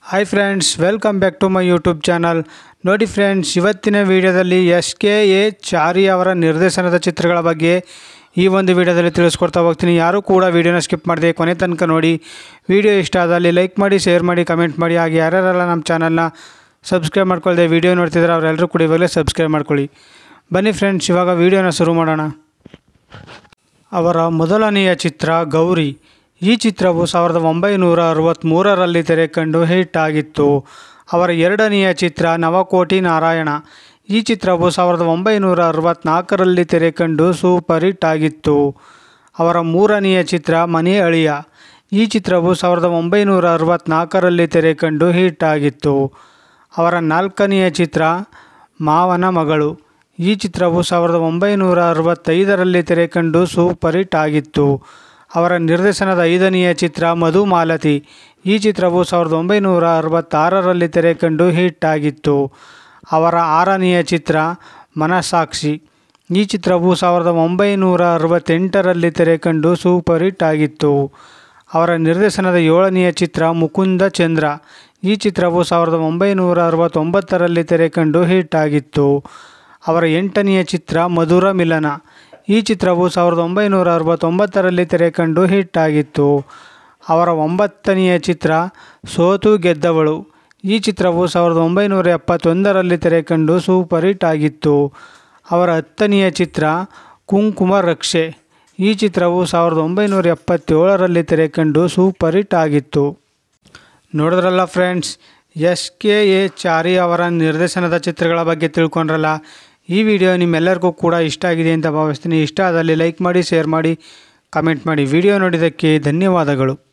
hi friends welcome back to my YouTube channel ನೋಡಿ friends ಇವತ್ತಿನ ವಿಡಿಯೋದಲ್ಲಿ ಎಸ್ ಕೆ ಎ ಚಾರಿ ಅವರ ನಿರ್ದೇಶನದ ಚಿತ್ರಗಳ ಬಗ್ಗೆ ಈ ಒಂದು ವಿಡಿಯೋದಲ್ಲಿ ತಿಳಿಸ್ಕೊಡ್ತಾ ಹೋಗ್ತೀನಿ ಯಾರೂ ಕೂಡ ವಿಡಿಯೋನ ಸ್ಕಿಪ್ ಮಾಡಿದೆ ಕೊನೆ ತನಕ ನೋಡಿ ವಿಡಿಯೋ ಇಷ್ಟ ಆದಲ್ಲಿ ಲೈಕ್ ಮಾಡಿ ಶೇರ್ ಮಾಡಿ ಕಮೆಂಟ್ ಮಾಡಿ ಹಾಗೆ ಯಾರ್ಯಾರೆಲ್ಲ ನಮ್ಮ ಚಾನಲ್ನ ಸಬ್ಸ್ಕ್ರೈಬ್ ಮಾಡ್ಕೊಳ್ದೆ ವಿಡಿಯೋ ನೋಡ್ತಿದ್ರೆ ಅವರೆಲ್ಲರೂ ಕೂಡ ಇವಾಗಲೇ ಸಬ್ಸ್ಕ್ರೈಬ್ ಮಾಡ್ಕೊಳ್ಳಿ ಬನ್ನಿ ಫ್ರೆಂಡ್ಸ್ ಇವಾಗ ವಿಡಿಯೋನ ಶುರು ಮಾಡೋಣ ಅವರ ಮೊದಲನೆಯ ಚಿತ್ರ ಗೌರಿ ಈ ಚಿತ್ರವು ಸಾವಿರದ ಒಂಬೈನೂರ ಅರವತ್ತ್ಮೂರರಲ್ಲಿ ತೆರೆ ಕಂಡು ಹಿಟ್ ಆಗಿತ್ತು ಅವರ ಎರಡನೆಯ ಚಿತ್ರ ನವಕೋಟಿ ನಾರಾಯಣ ಈ ಚಿತ್ರವು ಸಾವಿರದ ಒಂಬೈನೂರ ಅರವತ್ತ್ನಾಲ್ಕರಲ್ಲಿ ತೆರೆ ಕಂಡು ಸೂಪರ್ ಹಿಟ್ ಆಗಿತ್ತು ಅವರ ಮೂರನೆಯ ಚಿತ್ರ ಮನೆ ಅಳಿಯ ಈ ಚಿತ್ರವು ಸಾವಿರದ ಒಂಬೈನೂರ ಅರವತ್ತ್ನಾಲ್ಕರಲ್ಲಿ ತೆರೆ ಕಂಡು ಹಿಟ್ ಆಗಿತ್ತು ಅವರ ನಾಲ್ಕನೆಯ ಚಿತ್ರ ಮಾವನ ಮಗಳು ಈ ಚಿತ್ರವು ಸಾವಿರದ ಒಂಬೈನೂರ ಅರವತ್ತೈದರಲ್ಲಿ ತೆರೆ ಕಂಡು ಸೂಪರ್ ಹಿಟ್ ಆಗಿತ್ತು ಅವರ ನಿರ್ದೇಶನದ ಐದನೆಯ ಚಿತ್ರ ಮಧುಮಾಲತಿ ಈ ಚಿತ್ರವು ಸಾವಿರದ ಒಂಬೈನೂರ ಅರವತ್ತಾರರಲ್ಲಿ ತೆರೆ ಕಂಡು ಹಿಟ್ ಆಗಿತ್ತು ಅವರ ಆರನೆಯ ಚಿತ್ರ ಮನಸ್ಸಾಕ್ಷಿ ಈ ಚಿತ್ರವು ಸಾವಿರದ ಒಂಬೈನೂರ ಅರವತ್ತೆಂಟರಲ್ಲಿ ತೆರೆ ಕಂಡು ಸೂಪರ್ ಹಿಟ್ ಆಗಿತ್ತು ಅವರ ನಿರ್ದೇಶನದ ಏಳನೆಯ ಚಿತ್ರ ಮುಕುಂದ ಚಂದ್ರ ಈ ಚಿತ್ರವು ಸಾವಿರದ ಒಂಬೈನೂರ ಅರವತ್ತೊಂಬತ್ತರಲ್ಲಿ ತೆರೆ ಕಂಡು ಹಿಟ್ ಆಗಿತ್ತು ಅವರ ಎಂಟನೆಯ ಚಿತ್ರ ಮಧುರ ಮಿಲನ ಈ ಚಿತ್ರವು ಸಾವಿರದ ಒಂಬೈನೂರ ಅರವತ್ತೊಂಬತ್ತರಲ್ಲಿ ತೆರೆ ಕಂಡು ಹಿಟ್ ಆಗಿತ್ತು ಅವರ ಒಂಬತ್ತನೆಯ ಚಿತ್ರ ಸೋತು ಗೆದ್ದವಳು ಈ ಚಿತ್ರವು ಸಾವಿರದ ಒಂಬೈನೂರ ಎಪ್ಪತ್ತೊಂದರಲ್ಲಿ ತೆರೆ ಕಂಡು ಸೂಪರ್ ಹಿಟ್ ಆಗಿತ್ತು ಅವರ ಹತ್ತನೆಯ ಚಿತ್ರ ಕುಂಕುಮ ರಕ್ಷೆ ಈ ಚಿತ್ರವು ಸಾವಿರದ ಒಂಬೈನೂರ ಎಪ್ಪತ್ತೇಳರಲ್ಲಿ ತೆರೆ ಕಂಡು ಸೂಪರ್ ಹಿಟ್ ಆಗಿತ್ತು ನೋಡಿದ್ರಲ್ಲ friends S K A Chari ಅವರ ನಿರ್ದೇಶನದ ಚಿತ್ರಗಳ ಬಗ್ಗೆ ತಿಳ್ಕೊಂಡ್ರಲ್ಲ ಈ ವಿಡಿಯೋ ನಿಮ್ಮೆಲ್ಲರಿಗೂ ಕೂಡ ಇಷ್ಟ ಆಗಿದೆ ಅಂತ ಭಾವಿಸ್ತೀನಿ ಇಷ್ಟ ಆದಲ್ಲಿ ಲೈಕ್ ಮಾಡಿ ಶೇರ್ ಮಾಡಿ ಕಮೆಂಟ್ ಮಾಡಿ ವಿಡಿಯೋ ನೋಡಿದ್ದಕ್ಕೆ ಧನ್ಯವಾದಗಳು